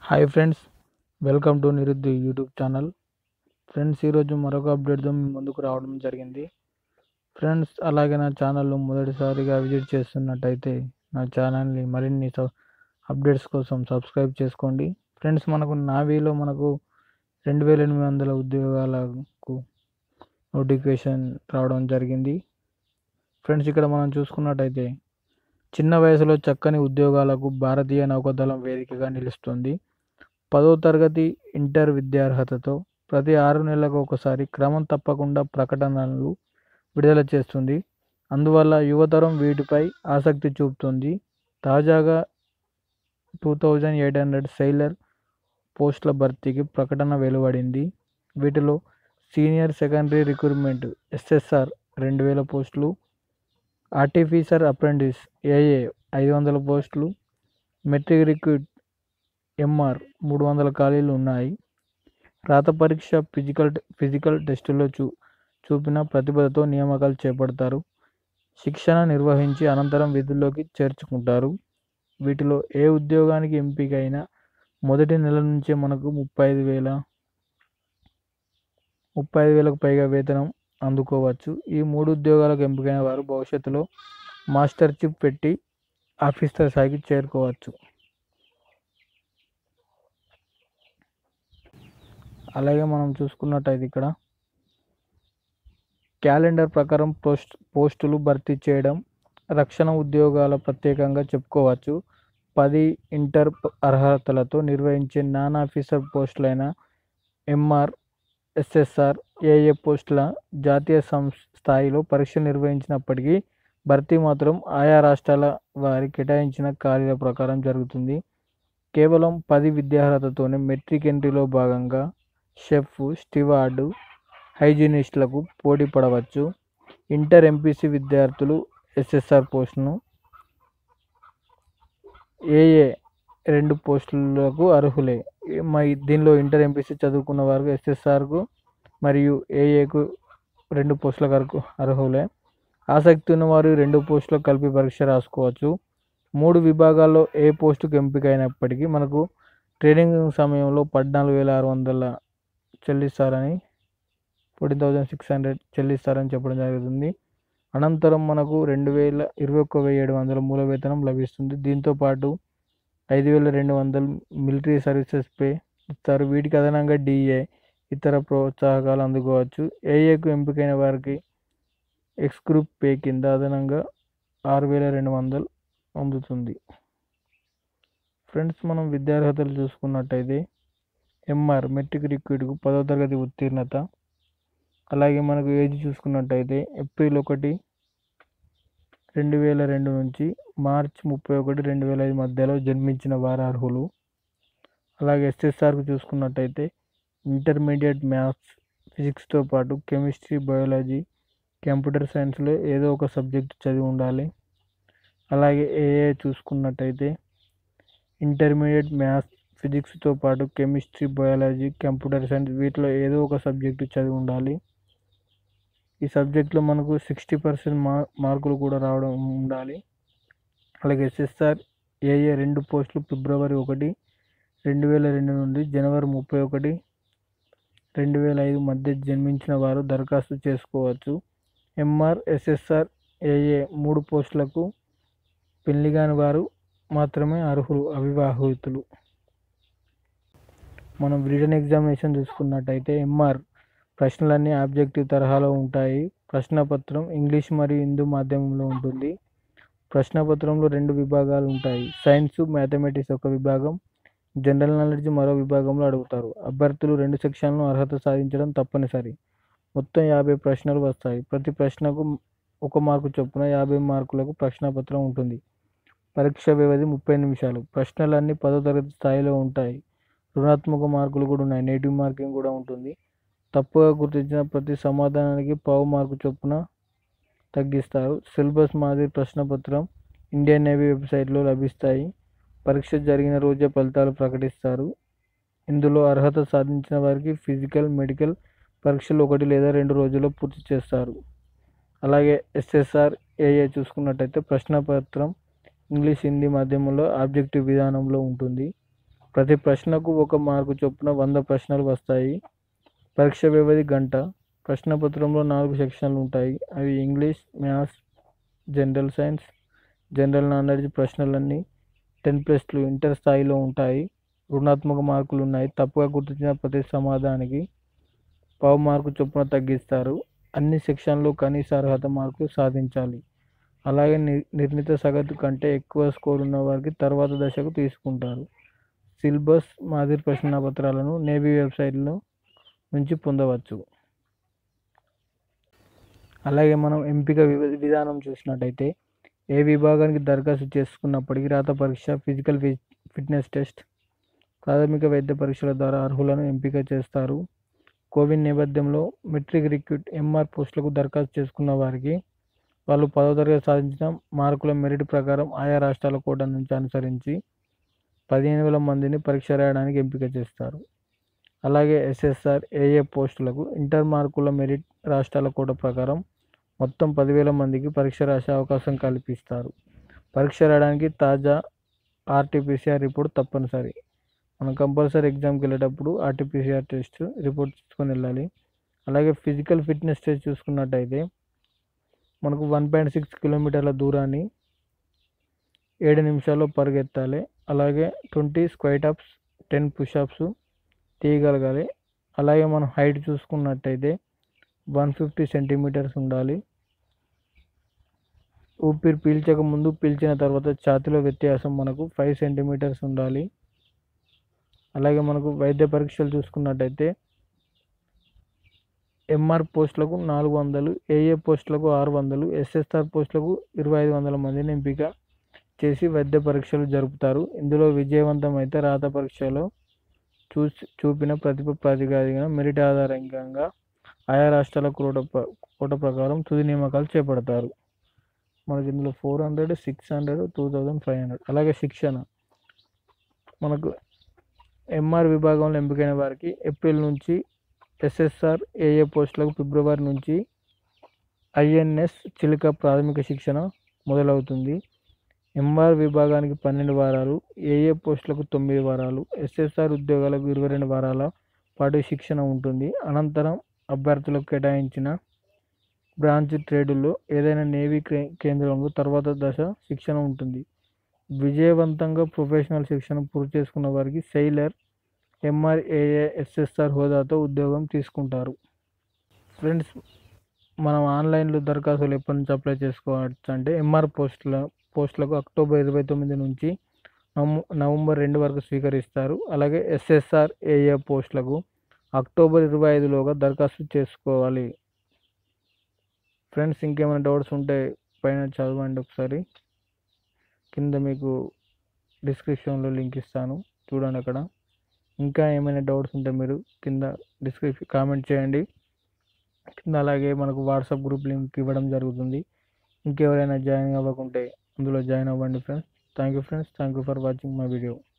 hi friends welcome to నిరుద్ధి YouTube channel friends ఈరోజు మరొక అప్డేట్తో మీ ముందుకు రావడం జరిగింది ఫ్రెండ్స్ అలాగే నా ఛానల్ మొదటిసారిగా విజిట్ చేస్తున్నట్టయితే నా ఛానల్ని మరిన్ని సబ్ అప్డేట్స్ కోసం సబ్స్క్రైబ్ చేసుకోండి ఫ్రెండ్స్ మనకు నావీలో మనకు రెండు వేల ఎనిమిది వందల ఉద్యోగాలకు నోటిఫికేషన్ రావడం జరిగింది ఫ్రెండ్స్ ఇక్కడ మనం చూసుకున్నట్టయితే చిన్న వయసులో చక్కని ఉద్యోగాలకు భారతీయ నౌకాదళం వేదికగా నిలుస్తుంది పదో తరగతి ఇంటర్ విద్యార్హతతో ప్రతి ఆరు నెలలకు ఒకసారి క్రమం తప్పకుండా ప్రకటనలు విడుదల చేస్తుంది అందువల్ల యువతరం వీటిపై ఆసక్తి చూపుతుంది తాజాగా two thousand eight hundred sailor పోస్టుల భర్తీకి ప్రకటన వెలువడింది వీటిలో సీనియర్ సెకండరీ రిక్రూట్మెంట్ ఎస్ఎస్ఆర్ రెండు వేల పోస్టులు ఆర్టిఫిషర్ అప్రెంటిస్ ఏఏ ఐదు వందల పోస్టులు మెట్రిక్ రిక్రూట్ ఎంఆర్ మూడు వందల ఖాళీలు ఉన్నాయి రాత పరీక్ష ఫిజికల్ ఫిజికల్ టెస్టులో చూ చూపిన ప్రతిభతో నియామకాలు చేపడతారు శిక్షణ నిర్వహించి అనంతరం విధుల్లోకి చేర్చుకుంటారు వీటిలో ఏ ఉద్యోగానికి ఎంపికైనా మొదటి నెల నుంచే మనకు ముప్పై ఐదు వేల ముప్పై ఐదు వేలకు పైగా వేతనం అందుకోవచ్చు ఈ మూడు ఉద్యోగాలకు ఎంపికైన వారు భవిష్యత్తులో మాస్టర్ చిప్ పెట్టి ఆఫీసర్ స్థాయికి చేరుకోవచ్చు అలాగే మనం చూసుకున్నట్టయితే ఇక్కడ క్యాలెండర్ ప్రకారం పోస్ట్ పోస్టులు భర్తీ చేయడం రక్షణ ఉద్యోగాల ప్రత్యేకంగా చెప్పుకోవచ్చు పది ఇంటర్ అర్హతలతో నిర్వహించే నాన్ ఆఫీసర్ పోస్టులైన ఎంఆర్ ఎస్ఎస్ఆర్ ఏఏ పోస్టుల జాతీయ సంస్థ స్థాయిలో పరీక్ష నిర్వహించినప్పటికీ భర్తీ మాత్రం ఆయా రాష్ట్రాల వారి కేటాయించిన ఖాళీల ప్రకారం జరుగుతుంది కేవలం పది విద్యార్హతతోనే మెట్రిక్ ఎంట్రీలో భాగంగా షెఫ్ స్టివార్డు హైజీనిస్టులకు పోటీ పడవచ్చు ఇంటర్ ఎంపీసీ విద్యార్థులు ఎస్ఎస్ఆర్ పోస్టును ఏఏ రెండు పోస్టులకు అర్హులే మరి దీనిలో ఇంటర్ ఎంపీసీ చదువుకున్న వారు ఎస్ఎస్ఆర్కు మరియు ఏఏకు రెండు పోస్టులకు అర్హు అర్హులే ఆసక్తి ఉన్నవారు రెండు పోస్టులకు కలిపి పరీక్ష రాసుకోవచ్చు మూడు విభాగాల్లో ఏ పోస్టుకు ఎంపిక అయినప్పటికీ మనకు ట్రైనింగ్ సమయంలో పద్నాలుగు వేల ఆరు వందల చెల్లిస్తారని ఫోర్టీన్ థౌజండ్ సిక్స్ హండ్రెడ్ చెల్లిస్తారని చెప్పడం జరుగుతుంది అనంతరం మనకు రెండు వేల ఇరవై ఒక్క వెయ్యి ఏడు వందల మూల వేతనం లభిస్తుంది దీంతో పాటు ఐదు వేల రెండు వందలు మిలిటరీ సర్వీసెస్ పే ఇస్తారు వీటికి అదనంగా డిఏ ఇతర ప్రోత్సాహకాలు అందుకోవచ్చు ఏఏకు ఎంపికైన వారికి ఎక్స్ గ్రూప్ పే కింద అదనంగా ఆరు వేల రెండు వందలు అందుతుంది ఫ్రెండ్స్ మనం విద్యార్హతలు చూసుకున్నట్టయితే ఎంఆర్ మెట్రిక్ రిక్రూట్కు పదో తరగతి ఉత్తీర్ణత అలాగే మనకు ఏజ్ చూసుకున్నట్టయితే ఏప్రిల్ ఒకటి రెండు వేల రెండు నుంచి మార్చ్ ముప్పై ఒకటి రెండు వేల ఐదు మధ్యలో జన్మించిన వారు అర్హులు అలాగే ఎస్ఎస్ఆర్కు చూసుకున్నట్టయితే ఇంటర్మీడియట్ మ్యాథ్స్ ఫిజిక్స్తో పాటు కెమిస్ట్రీ బయాలజీ కంప్యూటర్ సైన్స్లో ఏదో ఒక సబ్జెక్ట్ చదివి ఉండాలి అలాగే ఏఏ చూసుకున్నట్టయితే ఇంటర్మీడియట్ మ్యాథ్స్ ఫిజిక్స్తో పాటు కెమిస్ట్రీ బయాలజీ కంప్యూటర్ సైన్స్ వీటిలో ఏదో ఒక సబ్జెక్టు చదివి ఉండాలి ఈ సబ్జెక్ట్లో మనకు సిక్స్టీ పర్సెంట్ మార్ మార్కులు కూడా రావడం ఉండాలి అలాగే ఎస్ఎస్ఆర్ ఏఏ రెండు పోస్టులు ఫిబ్రవరి ఒకటి రెండు వేల రెండు నుండి జనవరి ముప్పై ఒకటి రెండు వేల ఐదు మధ్య జన్మించిన వారు దరఖాస్తు చేసుకోవచ్చు ఎంఆర్ ఎస్ఎస్ఆర్ ఏఏ మూడు పోస్టులకు పెళ్లి కాని వారు మాత్రమే అర్హులు అవివాహితులు మనం రిటర్న్ ఎగ్జామినేషన్ చూసుకున్నట్టయితే ఎంఆర్ ప్రశ్నలన్నీ ఆబ్జెక్టివ్ తరహాలో ఉంటాయి ప్రశ్నపత్రం ఇంగ్లీష్ మరియు హిందూ మాధ్యమంలో ఉంటుంది ప్రశ్నపత్రంలో రెండు విభాగాలు ఉంటాయి సైన్స్ మ్యాథమెటిక్స్ ఒక విభాగం జనరల్ నాలెడ్జ్ మరో విభాగంలో అడుగుతారు అభ్యర్థులు రెండు సెక్షన్లను అర్హత సాధించడం తప్పనిసరి మొత్తం యాభై ప్రశ్నలు వస్తాయి ప్రతి ప్రశ్నకు ఒక మార్కు చొప్పున యాభై మార్కులకు ప్రశ్నపత్రం ఉంటుంది పరీక్ష వ్యవధి ముప్పై నిమిషాలు ప్రశ్నలన్నీ పదో తరగతి స్థాయిలో ఉంటాయి రుణాత్మక మార్కులు కూడా ఉన్నాయి నెగిటివ్ మార్కింగ్ కూడా ఉంటుంది తప్పుగా గుర్తించిన ప్రతి సమాధానానికి పావు మార్కు చొప్పున తగ్గిస్తారు సిలబస్ మాదిరి ప్రశ్నపత్రం ఇండియన్ నేవీ వెబ్సైట్లో లభిస్తాయి పరీక్ష జరిగిన రోజే ఫలితాలు ప్రకటిస్తారు ఇందులో అర్హత సాధించిన వారికి ఫిజికల్ మెడికల్ పరీక్షలు ఒకటి లేదా రెండు రోజుల్లో పూర్తి చేస్తారు అలాగే ఎస్ఎస్ఆర్ ఏఏ చూసుకున్నట్టయితే ప్రశ్నపత్రం ఇంగ్లీష్ హిందీ మాధ్యమంలో ఆబ్జెక్టివ్ విధానంలో ఉంటుంది ప్రతి ప్రశ్నకు ఒక మార్కు చొప్పున వంద ప్రశ్నలు వస్తాయి పరీక్ష వ్యవధి గంట ప్రశ్నపత్రంలో నాలుగు సెక్షన్లు ఉంటాయి అవి English maths general science general knowledge ప్రశ్నలన్నీ టెన్ ప్లస్లు ఇంటర్ స్థాయిలో ఉంటాయి రుణాత్మక మార్కులు ఉన్నాయి తప్పుగా గుర్తించిన ప్రతి సమాధానానికి పావు మార్కు చొప్పున తగ్గిస్తారు అన్ని సెక్షన్లు కనీస అర్హత మార్కులు సాధించాలి అలాగే ని- నిర్ణీత సగటు కంటే ఎక్కువ స్కోర్ ఉన్న వారికి తర్వాత దశకు తీసుకుంటారు సిలబస్ మాదిరి ప్రశ్నపత్రాలను నేవీ వెబ్సైట్లో నుంచి పొందవచ్చు అలాగే మనం ఎంపిక వివ- విధానం చూసినట్టయితే ఏ విభాగానికి దరఖాస్తు చేసుకున్నప్పటికీ రాత పరీక్ష ఫిజికల్ ఫి- ఫిట్నెస్ టెస్ట్ ప్రాథమిక వైద్య పరీక్షల ద్వారా అర్హులను ఎంపిక చేస్తారు కోవిడ్ నేపథ్యంలో మెట్రిక్ రిక్రూట్ ఎంఆర్ పోస్టులకు దరఖాస్తు చేసుకున్న వారికి వాళ్ళు పదో తరగతి సాధించిన మార్కుల మెరిట్ ప్రకారం ఆయా రాష్ట్రాల కోట నుంచి అనుసరించి పదిహేను వేల మందిని పరీక్ష రాయడానికి ఎంపిక చేస్తారు అలాగే ఎస్ఎస్ఆర్ ఏఏ పోస్టులకు ఇంటర్ మార్కుల మెరిట్ రాష్ట్రాల కోట ప్రకారం మొత్తం పదివేల మందికి పరీక్ష రాసే అవకాశం కల్పిస్తారు పరీక్ష రాయడానికి తాజా ఆర్టీపీసీఆర్ రిపోర్ట్ తప్పనిసరి మనం కంపల్సరీ ఎగ్జామ్కి వెళ్ళేటప్పుడు ఆర్టీపీసీఆర్ టెస్ట్ రిపోర్ట్ తీసుకొని వెళ్ళాలి అలాగే ఫిజికల్ ఫిట్నెస్ టెస్ట్ చూసుకున్నట్టయితే మనకు వన్ పాయింట్ సిక్స్ కిలోమీటర్ల దూరాన్ని ఏడు నిమిషాల్లో పరిగెత్తాలి అలాగే twenty squat ups ten pushups తీయగలగాలి అలాగే మనం హైట్ చూసుకున్నట్టయితే వన్ ఫిఫ్టీ సెంటీమీటర్స్ ఉండాలి ఊపిరి పీల్చక ముందు పీల్చిన తర్వాత ఛాతిలో వ్యత్యాసం మనకు ఫైవ్ సెంటీమీటర్స్ ఉండాలి అలాగే మనకు వైద్య పరీక్షలు చూసుకున్నట్టయితే ఎంఆర్ పోస్టులకు నాలుగు వందలు ఏఏ పోస్టులకు ఆరు వందలు ఎస్ఎస్ఆర్ పోస్టులకు ఇరవై ఐదు వందల మందిని ఎంపిక చేసి వైద్య పరీక్షలు జరుపుతారు ఇందులో విజయవంతమైతే రాత పరీక్షలో చూసి చూపిన ప్రతిభ ప్రాతిపదికన మెరిట్ ఆధారంగా ఆయా రాష్ట్రాల కోట ప్ర- కోట ప్రకారం తుది నియామకాలు చేపడతారు మనకి ఇందులో four hundred six hundred two thousand five hundred అలాగే శిక్షణ మనకు ఎంఆర్ విభాగంలో ఎంపికైన వారికి ఏప్రిల్ నుంచి ఎస్ఎస్ఆర్ ఏఏ పోస్టులకు ఫిబ్రవరి నుంచి ఐఎన్ఎస్ చిలుక ప్రాథమిక శిక్షణ మొదలవుతుంది ఎంఆర్ విభాగానికి పన్నెండు వారాలు ఏఏ పోస్టులకు తొమ్మిది వారాలు ఎస్ఎస్ఆర్ ఉద్యోగాలకు ఇరవై రెండు వారాల పాటు శిక్షణ ఉంటుంది అనంతరం అభ్యర్థులకు కేటాయించిన బ్రాంచ్ ట్రేడుల్లో ఏదైనా నేవీ క్రే- కేంద్రంలో తర్వాత దశ శిక్షణ ఉంటుంది విజయవంతంగా ప్రొఫెషనల్ శిక్షణ పూర్తి చేసుకున్న వారికి సెయిలర్ ఎంఆర్ఏఏ ఎస్ఎస్ఆర్ హోదాతో ఉద్యోగం తీసుకుంటారు ఫ్రెండ్స్ మనం ఆన్లైన్లో దరఖాస్తులు ఎప్పటి నుంచి అప్లై చేసుకోవచ్చు అంటే ఎంఆర్ పోస్టుల పోస్టులకు అక్టోబర్ ఇరవై తొమ్మిది నుంచి నవంబ- నవంబర్ రెండు వరకు స్వీకరిస్తారు అలాగే ఎస్ఎస్ఆర్ ఏఏ పోస్టులకు అక్టోబర్ ఇరవై ఐదులోగా దరఖాస్తు చేసుకోవాలి ఫ్రెండ్స్ ఇంకేమైనా డౌట్స్ ఉంటే పైన చదవండి ఒకసారి కింద మీకు డిస్క్రిప్షన్లో లింక్ ఇస్తాను చూడండి అక్కడ ఇంకా ఏమైనా డౌట్స్ ఉంటే మీరు కింద డిస్క్రిప్షన్ కామెంట్ చేయండి కింద అలాగే మనకు వాట్సాప్ గ్రూప్ లింక్ ఇవ్వడం జరుగుతుంది ఇంకెవరైనా జాయిన్ అవ్వకుంటే అందులో జాయిన్ అవ్వండి friends thank you friends thank you for watching my video